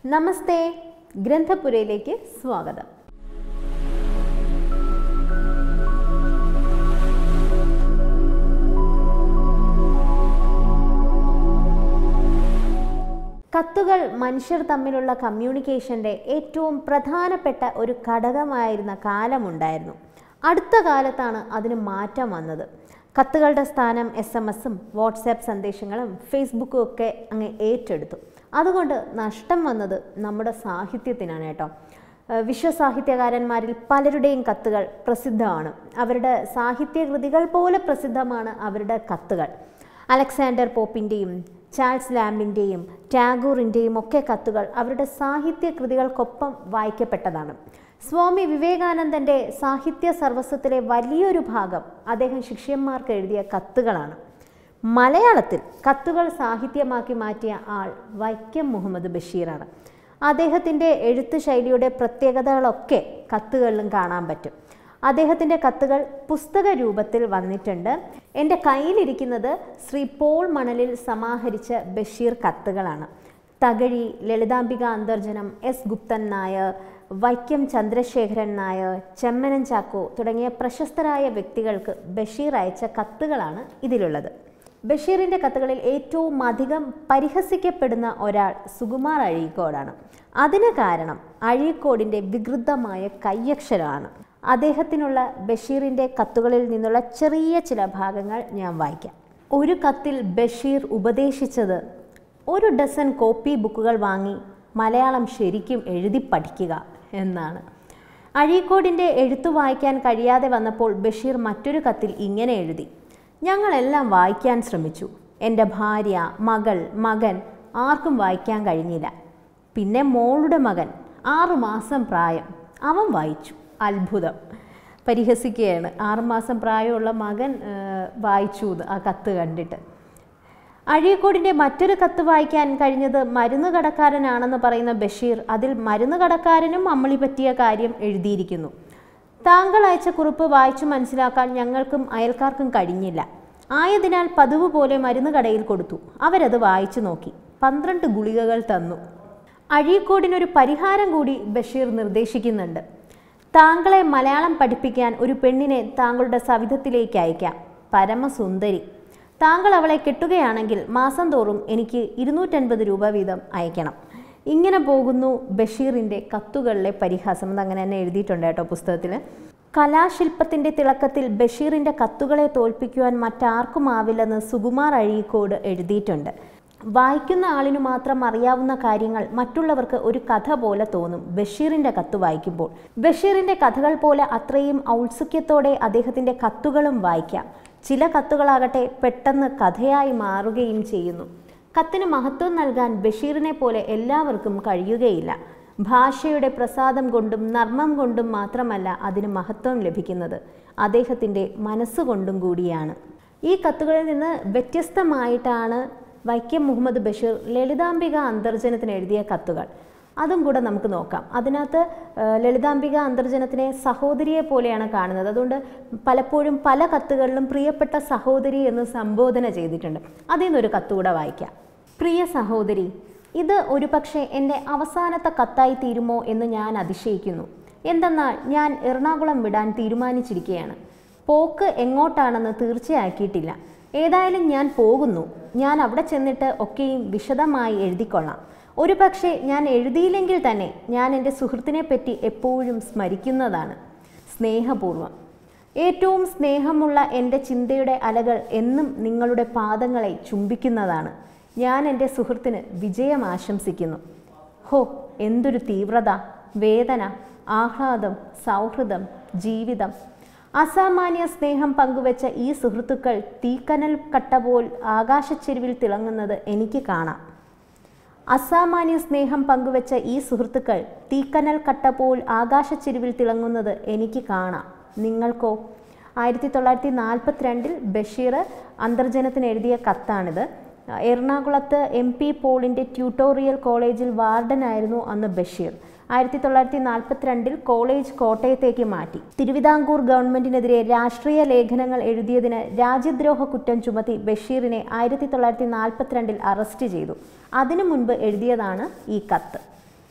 നമസ്തേ ഗ്രന്ഥപുരയിലേക്ക് സ്വാഗതം കത്തുകൾ മനുഷ്യർ തമ്മിലുള്ള കമ്മ്യൂണിക്കേഷൻ്റെ ഏറ്റവും പ്രധാനപ്പെട്ട ഒരു ഘടകമായിരുന്ന കാലമുണ്ടായിരുന്നു അടുത്ത കാലത്താണ് അതിന് മാറ്റം വന്നത് കത്തുകളുടെ സ്ഥാനം എസ് എം എസും വാട്സാപ്പ് സന്ദേശങ്ങളും ഫേസ്ബുക്കും ഒക്കെ അങ്ങ് ഏറ്റെടുത്തു അതുകൊണ്ട് നഷ്ടം വന്നത് നമ്മുടെ സാഹിത്യത്തിനാണ് കേട്ടോ ഏഹ് വിശ്വസാഹിത്യകാരന്മാരിൽ പലരുടെയും കത്തുകൾ പ്രസിദ്ധമാണ് അവരുടെ സാഹിത്യകൃതികൾ പോലെ പ്രസിദ്ധമാണ് അവരുടെ കത്തുകൾ അലക്സാണ്ടർ പോപ്പിൻ്റെയും ചാൾസ് ലാമ്പിൻ്റെയും ടാഗോറിൻ്റെയും ഒക്കെ കത്തുകൾ അവരുടെ സാഹിത്യ കൃതികൾക്കൊപ്പം വായിക്കപ്പെട്ടതാണ് സ്വാമി വിവേകാനന്ദൻ്റെ സാഹിത്യ സർവസ്വത്തിലെ വലിയൊരു ഭാഗം അദ്ദേഹം ശിഷ്യന്മാർക്ക് എഴുതിയ കത്തുകളാണ് മലയാളത്തിൽ കത്തുകൾ സാഹിത്യമാക്കി മാറ്റിയ ആൾ വൈക്കം മുഹമ്മദ് ബഷീറാണ് അദ്ദേഹത്തിൻ്റെ എഴുത്ത് ശൈലിയുടെ പ്രത്യേകതകളൊക്കെ കത്തുകളിലും കാണാൻ പറ്റും അദ്ദേഹത്തിൻ്റെ കത്തുകൾ പുസ്തക രൂപത്തിൽ വന്നിട്ടുണ്ട് എൻ്റെ കയ്യിലിരിക്കുന്നത് ശ്രീ പോൾ മണലിൽ സമാഹരിച്ച ബഷീർ കത്തുകളാണ് തകഴി ലളിതാംബിക അന്തർജനം എസ് ഗുപ്തൻ നായർ വൈക്കം ചന്ദ്രശേഖരൻ നായർ ചെമ്മനൻ ചാക്കോ തുടങ്ങിയ പ്രശസ്തരായ വ്യക്തികൾക്ക് ബഷീർ അയച്ച കത്തുകളാണ് ഇതിലുള്ളത് ബഷീറിൻ്റെ കത്തുകളിൽ ഏറ്റവും അധികം പരിഹസിക്കപ്പെടുന്ന ഒരാൾ സുകുമാർ അഴീക്കോടാണ് അതിന് കാരണം അഴീക്കോടിൻ്റെ വികൃതമായ കയ്യക്ഷരമാണ് അദ്ദേഹത്തിനുള്ള ബഷീറിൻ്റെ കത്തുകളിൽ നിന്നുള്ള ചെറിയ ചില ഭാഗങ്ങൾ ഞാൻ വായിക്കാം ഒരു കത്തിൽ ബഷീർ ഉപദേശിച്ചത് ഒരു ഡസൻ കോപ്പി ബുക്കുകൾ വാങ്ങി മലയാളം ശരിക്കും എഴുതി പഠിക്കുക എന്നാണ് അഴീക്കോടിൻ്റെ എഴുത്തു വായിക്കാൻ കഴിയാതെ വന്നപ്പോൾ ബഷീർ മറ്റൊരു കത്തിൽ ഇങ്ങനെ എഴുതി ഞങ്ങളെല്ലാം വായിക്കാൻ ശ്രമിച്ചു എൻ്റെ ഭാര്യ മകൾ മകൻ ആർക്കും വായിക്കാൻ കഴിഞ്ഞില്ല പിന്നെ മോളുടെ മകൻ ആറുമാസം പ്രായം അവൻ വായിച്ചു അത്ഭുതം പരിഹസിക്കുകയാണ് ആറുമാസം പ്രായമുള്ള മകൻ ആ, വായിച്ചു എന്ന് ആ കത്ത് കണ്ടിട്ട് അഴീക്കോടിൻ്റെ മറ്റൊരു കത്ത് വായിക്കാൻ കഴിഞ്ഞത് മരുന്ന് കടക്കാരനാണെന്ന് പറയുന്ന ബഷീർ അതിൽ മരുന്ന് കടക്കാരനും അമ്മളി പറ്റിയ കാര്യം എഴുതിയിരിക്കുന്നു താങ്കൾ അയച്ച കുറിപ്പ് വായിച്ചു മനസ്സിലാക്കാൻ ഞങ്ങൾക്കും അയൽക്കാർക്കും കഴിഞ്ഞില്ല ആയതിനാൽ പതിവ് പോലെ മരുന്ന് കടയിൽ കൊടുത്തു അവരത് വായിച്ചു നോക്കി പന്ത്രണ്ട് ഗുളികകൾ തന്നു അഴീക്കോടിനൊരു പരിഹാരം കൂടി ബഷീർ നിർദ്ദേശിക്കുന്നുണ്ട് താങ്കളെ മലയാളം പഠിപ്പിക്കാൻ ഒരു പെണ്ണിനെ താങ്കളുടെ സവിധത്തിലേക്ക് അയക്കാം പരമസുന്ദരി താങ്കൾ അവളെ കെട്ടുകയാണെങ്കിൽ മാസം തോറും എനിക്ക് ഇരുന്നൂറ്റൻപത് രൂപ വീതം അയക്കണം ഇങ്ങനെ പോകുന്നു ബഷീറിൻ്റെ കത്തുകളിലെ പരിഹാസം എന്നങ്ങനെ തന്നെ എഴുതിയിട്ടുണ്ട് കേട്ടോ പുസ്തകത്തിൽ കലാശില്പത്തിൻ്റെ തിളക്കത്തിൽ ബഷീറിൻ്റെ കത്തുകളെ തോൽപ്പിക്കുവാൻ മറ്റാർക്കുമാവില്ലെന്ന് സുകുമാർ അഴീക്കോട് എഴുതിയിട്ടുണ്ട് വായിക്കുന്ന ആളിനു മാത്രം അറിയാവുന്ന കാര്യങ്ങൾ മറ്റുള്ളവർക്ക് ഒരു കഥ പോലെ തോന്നും ബഷീറിന്റെ കത്ത് വായിക്കുമ്പോൾ ബഷീറിന്റെ കഥകൾ പോലെ അത്രയും ഔത്സുക്യത്തോടെ അദ്ദേഹത്തിന്റെ കത്തുകളും വായിക്കാം ചില കത്തുകളാകട്ടെ പെട്ടെന്ന് കഥയായി മാറുകയും ചെയ്യുന്നു കത്തിന് മഹത്വം നൽകാൻ ബഷീറിനെ പോലെ എല്ലാവർക്കും കഴിയുകയില്ല ഭാഷയുടെ പ്രസാദം കൊണ്ടും നർമ്മം കൊണ്ടും മാത്രമല്ല അതിന് മഹത്വം ലഭിക്കുന്നത് അദ്ദേഹത്തിൻ്റെ മനസ്സുകൊണ്ടും കൂടിയാണ് ഈ കത്തുകളിൽ നിന്ന് വ്യത്യസ്തമായിട്ടാണ് വൈക്കം മുഹമ്മദ് ബഷീർ ലളിതാംബിക അന്തർജനത്തിന് എഴുതിയ കത്തുകൾ അതും കൂടെ നമുക്ക് നോക്കാം അതിനകത്ത് ആ, ലളിതാംബിക അന്തർജനത്തിനെ സഹോദരിയെ പോലെയാണ് കാണുന്നത് അതുകൊണ്ട് പലപ്പോഴും പല കത്തുകളിലും പ്രിയപ്പെട്ട സഹോദരി എന്ന് സംബോധന ചെയ്തിട്ടുണ്ട് അതിൽ നിന്നൊരു കത്തുകൂടെ വായിക്കാം പ്രിയ സഹോദരി ഇത് ഒരുപക്ഷെ എൻ്റെ അവസാനത്തെ കത്തായി തീരുമോ എന്ന് ഞാൻ അതിശയിക്കുന്നു എന്തെന്നാൽ ഞാൻ എറണാകുളം വിടാൻ തീരുമാനിച്ചിരിക്കുകയാണ് പോക്ക് എങ്ങോട്ടാണെന്ന് തീർച്ചയാക്കിയിട്ടില്ല ഏതായാലും ഞാൻ പോകുന്നു ഞാൻ അവിടെ ചെന്നിട്ട് ഒക്കെയും വിശദമായി എഴുതിക്കൊള്ളാം ഒരു പക്ഷേ ഞാൻ എഴുതിയില്ലെങ്കിൽ തന്നെ ഞാൻ എൻ്റെ സുഹൃത്തിനെ പറ്റി എപ്പോഴും സ്മരിക്കുന്നതാണ് സ്നേഹപൂർവ്വം ഏറ്റവും സ്നേഹമുള്ള എൻ്റെ ചിന്തയുടെ അലകൾ എന്നും നിങ്ങളുടെ പാദങ്ങളെ ചുംബിക്കുന്നതാണ് ഞാൻ എൻ്റെ സുഹൃത്തിന് വിജയം ആശംസിക്കുന്നു ഹോ എന്തൊരു തീവ്രത വേദന ആഹ്ലാദം സൗഹൃദം ജീവിതം അസാമാന്യ സ്നേഹം പങ്കുവെച്ച ഈ സുഹൃത്തുക്കൾ തീക്കനൽ കട്ട പോൽ ആകാശച്ചെരുവിൽ തിളങ്ങുന്നത് എനിക്ക് കാണാം അസാമാന്യ സ്നേഹം പങ്കുവെച്ച ഈ സുഹൃത്തുക്കൾ തീക്കനൽ കട്ട പോൽ ആകാശച്ചെരുവിൽ തിളങ്ങുന്നത് എനിക്ക് കാണാം നിങ്ങൾക്കോ ആയിരത്തി തൊള്ളായിരത്തി നാൽപ്പത്തിരണ്ടിൽ ബഷീർ അന്തർജനത്തിന് എഴുതിയ കത്താണിത് എറണാകുളത്ത് എം പി പോളിൻ്റെ ട്യൂട്ടോറിയൽ കോളേജിൽ വാർഡനായിരുന്നു അന്ന് ബഷീർ ആയിരത്തി തൊള്ളായിരത്തി നാൽപ്പത്തിരണ്ടിൽ കോളേജ് കോട്ടയത്തേക്ക് മാറ്റി തിരുവിതാംകൂർ ഗവൺമെന്റിനെതിരെ രാഷ്ട്രീയ ലേഖനങ്ങൾ എഴുതിയതിന് രാജ്യദ്രോഹ കുറ്റം ചുമത്തി ബഷീറിനെ ആയിരത്തി തൊള്ളായിരത്തി നാൽപ്പത്തിരണ്ടിൽ അറസ്റ്റ് ചെയ്തു അതിനു മുൻപ് എഴുതിയതാണ് ഈ കത്ത്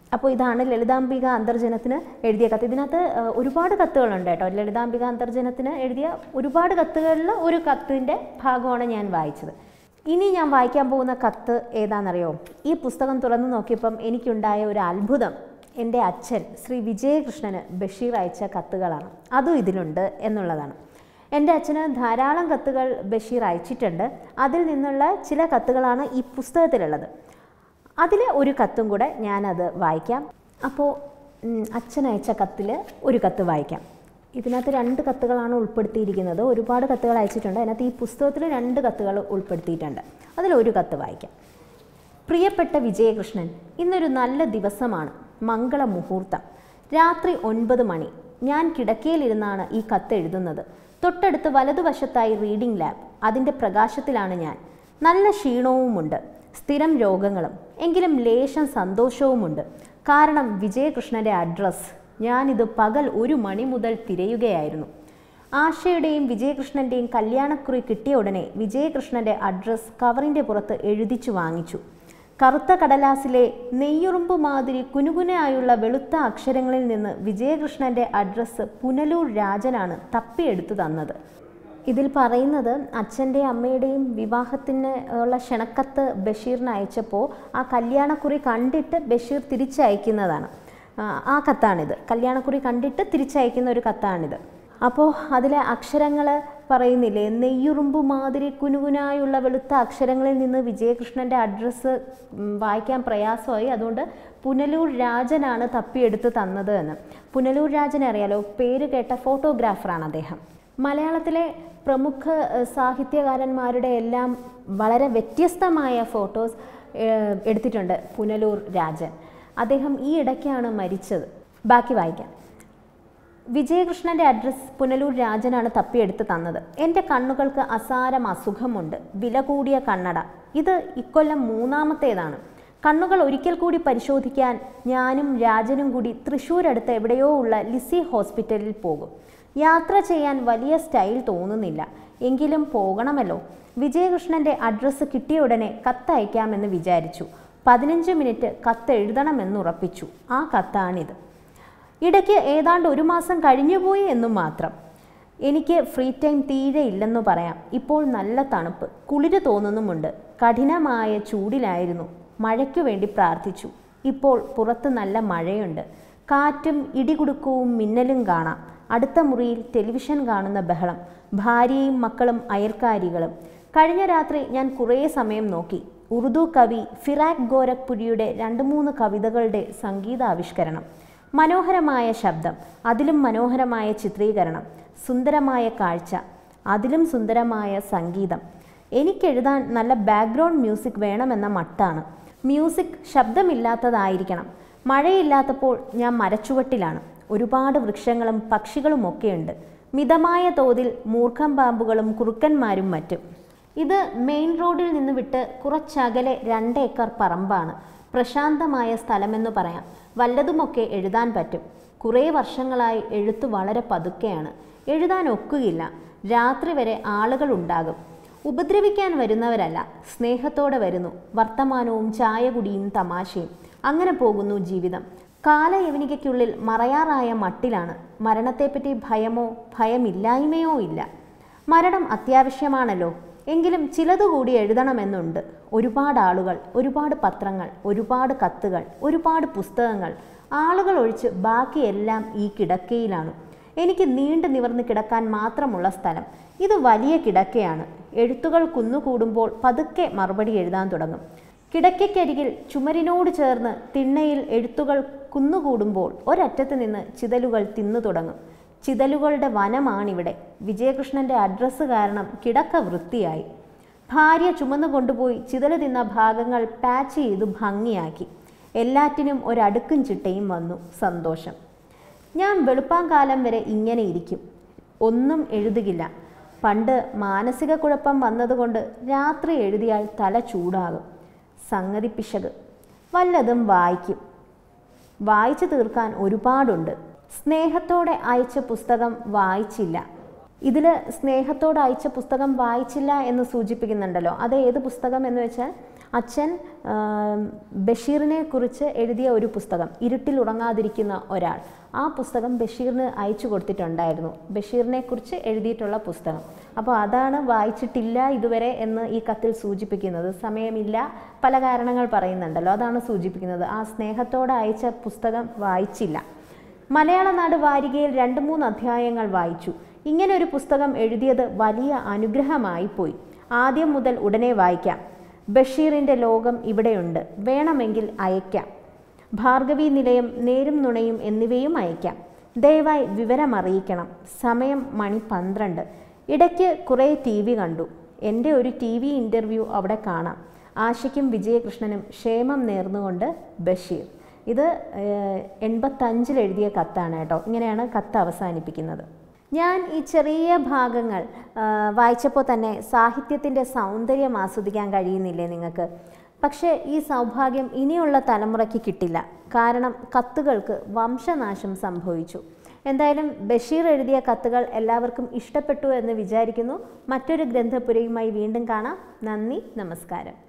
അപ്പോൾ ഇതാണ് ലളിതാംബിക അന്തർജനത്തിന് എഴുതിയ കത്ത് ഇതിനകത്ത് ആ, ഒരുപാട് കത്തുകളുണ്ട് കേട്ടോ ലളിതാംബിക അന്തർജനത്തിന് എഴുതിയ ഒരുപാട് കത്തുകളിൽ ഒരു കത്തിൻ്റെ ഭാഗമാണ് ഞാൻ വായിച്ചത് ഇനി ഞാൻ വായിക്കാൻ പോകുന്ന കത്ത് ഏതാണെന്നറിയോ ഈ പുസ്തകം തുറന്നു നോക്കിയപ്പം എനിക്കുണ്ടായ ഒരു അത്ഭുതം എൻ്റെ അച്ഛൻ ശ്രീ വിജയകൃഷ്ണന് ബഷീർ അയച്ച കത്തുകളാണ് അതും ഇതിലുണ്ട് എന്നുള്ളതാണ് എൻ്റെ അച്ഛന് ധാരാളം കത്തുകൾ ബഷീർ അയച്ചിട്ടുണ്ട് അതിൽ നിന്നുള്ള ചില കത്തുകളാണ് ഈ പുസ്തകത്തിലുള്ളത് അതിൽ ഒരു കത്തും കൂടെ ഞാനത് വായിക്കാം അപ്പോൾ ഉം, അച്ഛൻ അയച്ച കത്തിൽ ഒരു കത്ത് വായിക്കാം ഇതിനകത്ത് രണ്ട് കത്തുകളാണ് ഉൾപ്പെടുത്തിയിരിക്കുന്നത് ഒരുപാട് കത്തുകൾ അയച്ചിട്ടുണ്ട് അതിനകത്ത് ഈ പുസ്തകത്തിൽ രണ്ട് കത്തുകൾ ഉൾപ്പെടുത്തിയിട്ടുണ്ട് അതിലൊരു കത്ത് വായിക്കാം പ്രിയപ്പെട്ട വിജയകൃഷ്ണൻ ഇന്നൊരു നല്ല ദിവസമാണ് മംഗള മുഹൂർത്തം രാത്രി ഒൻപത് മണി ഞാൻ കിടക്കയിലിരുന്നാണ് ഈ കത്ത് എഴുതുന്നത് തൊട്ടടുത്ത് വലതുവശത്തായി റീഡിംഗ് ലാബ് അതിൻ്റെ പ്രകാശത്തിലാണ് ഞാൻ നല്ല ക്ഷീണവുമുണ്ട് സ്ഥിരം രോഗങ്ങളും എങ്കിലും ലേശം സന്തോഷവുമുണ്ട് കാരണം വിജയകൃഷ്ണൻ്റെ അഡ്രസ്സ് ഞാനിത് പകൽ ഒരു മണി മുതൽ തിരയുകയായിരുന്നു ആശയുടെയും വിജയകൃഷ്ണൻ്റെയും കല്യാണക്കുറി കിട്ടിയ ഉടനെ വിജയകൃഷ്ണൻ്റെ അഡ്രസ്സ് കവറിൻ്റെ പുറത്ത് എഴുതിച്ചു വാങ്ങിച്ചു കറുത്ത കടലാസിലെ നെയ്യുറുമ്പ് മാതിരി കുനുകുനായുള്ള വെളുത്ത അക്ഷരങ്ങളിൽ നിന്ന് വിജയകൃഷ്ണൻ്റെ അഡ്രസ്സ് പുനലൂർ രാജനാണ് തപ്പിയെടുത്തു തന്നത് ഇതിൽ പറയുന്നത് അച്ഛൻ്റെയും അമ്മയുടെയും വിവാഹത്തിന് ഉള്ള ക്ഷണക്കത്ത് ബഷീറിന് അയച്ചപ്പോൾ ആ കല്യാണക്കുറി കണ്ടിട്ട് ബഷീർ തിരിച്ചയക്കുന്നതാണ് ആ, ആ കത്താണിത് കല്യാണക്കുറി കണ്ടിട്ട് തിരിച്ചയക്കുന്ന ഒരു കത്താണിത് അപ്പോൾ അതിലെ അക്ഷരങ്ങൾ പറയുന്നില്ലേ നെയ്യുറുമ്പ് മാതിരി കുനുകുനായുള്ള വെളുത്ത അക്ഷരങ്ങളിൽ നിന്ന് വിജയകൃഷ്ണൻ്റെ അഡ്രസ്സ് വായിക്കാൻ പ്രയാസമായി അതുകൊണ്ട് പുനലൂർ രാജനാണ് തപ്പിയെടുത്ത് തന്നത് എന്ന് പുനലൂർ രാജനെ അറിയാലോ പേര് കേട്ട ഫോട്ടോഗ്രാഫറാണ് അദ്ദേഹം മലയാളത്തിലെ പ്രമുഖ ഏഹ്, സാഹിത്യകാരന്മാരുടെ എല്ലാം വളരെ വ്യത്യസ്തമായ ഫോട്ടോസ് ഏഹ്, എടുത്തിട്ടുണ്ട് പുനലൂർ രാജൻ അദ്ദേഹം ഈ ഇടയ്ക്കാണ് മരിച്ചത് ബാക്കി വായിക്കാം വിജയകൃഷ്ണന്റെ അഡ്രസ്സ് പുനലൂർ രാജനാണ് തപ്പിയെടുത്ത് തന്നത് എൻ്റെ കണ്ണുകൾക്ക് അസാരം അസുഖമുണ്ട് വില കൂടിയ കണ്ണട ഇത് ഇക്കൊല്ലം മൂന്നാമത്തേതാണ് കണ്ണുകൾ ഒരിക്കൽ കൂടി പരിശോധിക്കാൻ ഞാനും രാജനും കൂടി തൃശ്ശൂർ അടുത്ത് എവിടെയോ ഉള്ള ലിസി ഹോസ്പിറ്റലിൽ പോകും യാത്ര ചെയ്യാൻ വലിയ സ്റ്റൈൽ തോന്നുന്നില്ല എങ്കിലും പോകണമല്ലോ വിജയകൃഷ്ണന്റെ അഡ്രസ്സ് കിട്ടിയ ഉടനെ കത്തയക്കാമെന്ന് വിചാരിച്ചു പതിനഞ്ച് മിനിറ്റ് കത്ത് എഴുതണമെന്നുറപ്പിച്ചു ആ കത്താണിത് ഇടയ്ക്ക് ഏതാണ്ട് ഒരു മാസം കഴിഞ്ഞുപോയി എന്നും മാത്രം എനിക്ക് ഫ്രീ ടൈം തീരെ ഇല്ലെന്നു പറയാം ഇപ്പോൾ നല്ല തണുപ്പ് കുളിര് തോന്നുന്നുമുണ്ട് കഠിനമായ ചൂടിലായിരുന്നു മഴയ്ക്കു വേണ്ടി പ്രാർത്ഥിച്ചു ഇപ്പോൾ പുറത്ത് നല്ല മഴയുണ്ട് കാറ്റും ഇടികുടുക്കവും മിന്നലും കാണാം അടുത്ത മുറിയിൽ ടെലിവിഷൻ കാണുന്ന ബഹളം ഭാര്യയും മക്കളും അയൽക്കാരികളും കഴിഞ്ഞ രാത്രി ഞാൻ കുറേ സമയം നോക്കി ഉറുദു കവി ഫിറാഖ് ഗോരഖ്പുരിയുടെ രണ്ട് മൂന്ന് കവിതകളുടെ സംഗീതാവിഷ്കരണം മനോഹരമായ ശബ്ദം അതിലും മനോഹരമായ ചിത്രീകരണം സുന്ദരമായ കാഴ്ച അതിലും സുന്ദരമായ സംഗീതം എനിക്കെഴുതാൻ നല്ല ബാക്ക്ഗ്രൗണ്ട് മ്യൂസിക് വേണമെന്ന മട്ടാണ് മ്യൂസിക് ശബ്ദമില്ലാത്തതായിരിക്കണം മഴയില്ലാത്തപ്പോൾ ഞാൻ മരച്ചുവട്ടിലാണ് ഒരുപാട് വൃക്ഷങ്ങളും പക്ഷികളും ഒക്കെയുണ്ട് മിതമായ തോതിൽ മൂർഖം പാമ്പുകളും കുറുക്കന്മാരും മറ്റും ഇത് മെയിൻ റോഡിൽ നിന്ന് വിട്ട് കുറച്ചകലെ രണ്ട് ഏക്കർ പറമ്പാണ് പ്രശാന്തമായ സ്ഥലമെന്ന് പറയാം വല്ലതുമൊക്കെ എഴുതാൻ പറ്റും കുറേ വർഷങ്ങളായി എഴുത്ത് വളരെ പതുക്കെയാണ് എഴുതാൻ ഒക്കുകയില്ല രാത്രി വരെ ആളുകൾ ഉണ്ടാകും ഉപദ്രവിക്കാൻ വരുന്നവരല്ല സ്നേഹത്തോടെ വരുന്നു വർത്തമാനവും ചായകുടിയും തമാശയും അങ്ങനെ പോകുന്നു ജീവിതം കാലയവനികയ്ക്കുള്ളിൽ മറയാറായ മട്ടിലാണ് മരണത്തെപ്പറ്റി ഭയമോ ഭയമില്ലായ്മയോ ഇല്ല മരണം അത്യാവശ്യമാണല്ലോ എങ്കിലും ചിലതുകൂടി എഴുതണമെന്നുണ്ട് ഒരുപാട് ആളുകൾ ഒരുപാട് പത്രങ്ങൾ ഒരുപാട് കത്തുകൾ ഒരുപാട് പുസ്തകങ്ങൾ ആളുകൾ ഒഴിച്ച് ബാക്കിയെല്ലാം ഈ കിടക്കയിലാണ് എനിക്ക് നീണ്ടു നിവർന്ന് കിടക്കാൻ മാത്രമുള്ള സ്ഥലം ഇത് വലിയ കിടക്കയാണ് എഴുത്തുകൾ കുന്നുകൂടുമ്പോൾ പതുക്കെ മറുപടി എഴുതാൻ തുടങ്ങും കിടക്കയ്ക്കരികിൽ ചുമരിനോട് ചേർന്ന് തിണ്ണയിൽ എഴുത്തുകൾ കുന്നുകൂടുമ്പോൾ ഒരറ്റത്ത് നിന്ന് ചിതലുകൾ തിന്നു തുടങ്ങും ചിതലുകളുടെ വനമാണിവിടെ വിജയകൃഷ്ണന്റെ അഡ്രസ്സ് കാരണം കിടക്ക വൃത്തിയായി ഭാര്യ ചുമന്നു കൊണ്ടുപോയി ചിതല് തിന്ന ഭാഗങ്ങൾ പാച്ച് ചെയ്തു ഭംഗിയാക്കി എല്ലാറ്റിനും ഒരടുക്കും ചിട്ടയും വന്നു സന്തോഷം ഞാൻ വെളുപ്പാങ്കാലം വരെ ഇങ്ങനെ ഇരിക്കും ഒന്നും എഴുതുകില്ല പണ്ട് മാനസിക കുഴപ്പം വന്നതുകൊണ്ട് രാത്രി എഴുതിയാൽ തല ചൂടാകും സംഗതി പിശക് വല്ലതും വായിക്കും വായിച്ചു തീർക്കാൻ ഒരുപാടുണ്ട് സ്നേഹത്തോടെ അയച്ച പുസ്തകം വായിച്ചില്ല ഇതിൽ സ്നേഹത്തോടെ അയച്ച പുസ്തകം വായിച്ചില്ല എന്ന് സൂചിപ്പിക്കുന്നുണ്ടല്ലോ അത് ഏത് പുസ്തകം എന്ന് വെച്ചാൽ അച്ഛൻ ആ, ബഷീറിനെ കുറിച്ച് എഴുതിയ ഒരു പുസ്തകം ഇരുട്ടിൽ ഉറങ്ങാതിരിക്കുന്ന ഒരാൾ ആ പുസ്തകം ബഷീറിന് അയച്ചു കൊടുത്തിട്ടുണ്ടായിരുന്നു ബഷീറിനെ കുറിച്ച് എഴുതിയിട്ടുള്ള പുസ്തകം അപ്പോൾ അതാണ് വായിച്ചിട്ടില്ല ഇതുവരെ എന്ന് ഈ കത്തിൽ സൂചിപ്പിക്കുന്നത് സമയമില്ല പല കാരണങ്ങൾ പറയുന്നുണ്ടല്ലോ അതാണ് സൂചിപ്പിക്കുന്നത് ആ സ്നേഹത്തോടെ അയച്ച പുസ്തകം വായിച്ചില്ല മലയാള നാട് വാരികയിൽ രണ്ട് മൂന്ന് അധ്യായങ്ങൾ വായിച്ചു ഇങ്ങനെ ഒരു പുസ്തകം എഴുതിയത് വലിയ അനുഗ്രഹമായി പോയി ആദ്യം മുതൽ ഉടനെ വായിക്കാം ബഷീറിൻ്റെ ലോകം ഇവിടെയുണ്ട് വേണമെങ്കിൽ അയക്കാം ഭാർഗവി നിലയം നേരും നുണയും എന്നിവയും അയക്കാം ദയവായി വിവരം അറിയിക്കണം സമയം മണി പന്ത്രണ്ട് ഇടയ്ക്ക് കുറേ ടി വി കണ്ടു എൻ്റെ ഒരു ടി വി ഇൻ്റർവ്യൂ അവിടെ കാണാം ആശയ്ക്കും വിജയകൃഷ്ണനും ക്ഷേമം നേർന്നുകൊണ്ട് ബഷീർ ഇത് ഏഹ്, എൺപത്തഞ്ചിൽ എഴുതിയ കത്താണ് കേട്ടോ ഇങ്ങനെയാണ് കത്ത് അവസാനിപ്പിക്കുന്നത് ഞാൻ ഈ ചെറിയ ഭാഗങ്ങൾ ആ, വായിച്ചപ്പോൾ തന്നെ സാഹിത്യത്തിൻ്റെ സൗന്ദര്യം ആസ്വദിക്കാൻ കഴിയുന്നില്ലേ നിങ്ങൾക്ക് പക്ഷേ ഈ സൗഭാഗ്യം ഇനിയുള്ള തലമുറയ്ക്ക് കിട്ടില്ല കാരണം കത്തുകൾക്ക് വംശനാശം സംഭവിച്ചു എന്തായാലും ബഷീർ എഴുതിയ കത്തുകൾ എല്ലാവർക്കും ഇഷ്ടപ്പെട്ടു എന്ന് വിചാരിക്കുന്നു മറ്റൊരു ഗ്രന്ഥപുരയുമായി വീണ്ടും കാണാം നന്ദി നമസ്കാരം